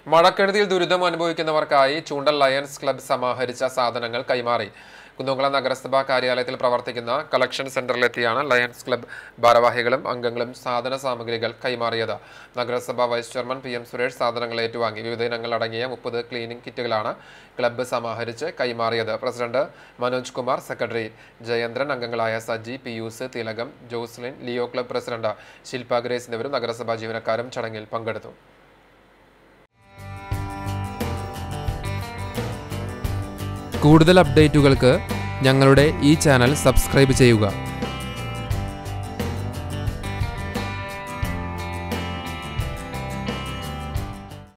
മഴക്കെടുതിയിൽ ദുരിതം അനുഭവിക്കുന്നവർക്കായി ചൂണ്ടൽ lions club സമാഹരിച്ച സാധനങ്ങൾ കൈമാറി കുന്നംകുളം നഗരസഭാ കാര്യാലയത്തിൽ പ്രവർത്തിക്കുന്ന കളക്ഷൻ സെന്ററിലെത്തിയാണ് ലയൺസ് ക്ലബ്ബ് ഭാരവാഹികളും അംഗങ്ങളും സാധന സാമഗ്രികൾ കൈമാറിയത് നഗരസഭാ vice chairman P M Suresh സാധനങ്ങൾ ഏറ്റുവാങ്ങി വിവിധ ഇനങ്ങൾ അടങ്ങിയ മുപ്പത് ക്ലീനിംഗ് കിറ്റുകളാണ് ക്ലബ്ബ് സമാഹരിച്ച് കൈമാറിയത് പ്രസിഡന്റ് മനോജ് കുമാർ സെക്രട്ടറി ജയേന്ദ്രൻ അംഗങ്ങളായ സജി പിയൂസ് തിലകം ജോസ്ലിൻ ലിയോ ക്ലബ്ബ് പ്രസിഡന്റ് ശില്പ ഗ്രേസ് എന്നിവരും നഗരസഭാ ജീവനക്കാരും ചടങ്ങിൽ പങ്കെടുത്തു കൂടുതൽ അപ്ഡേറ്റുകൾക്ക് ഞങ്ങളുടെ ഈ ചാനൽ സബ്സ്ക്രൈബ് ചെയ്യുക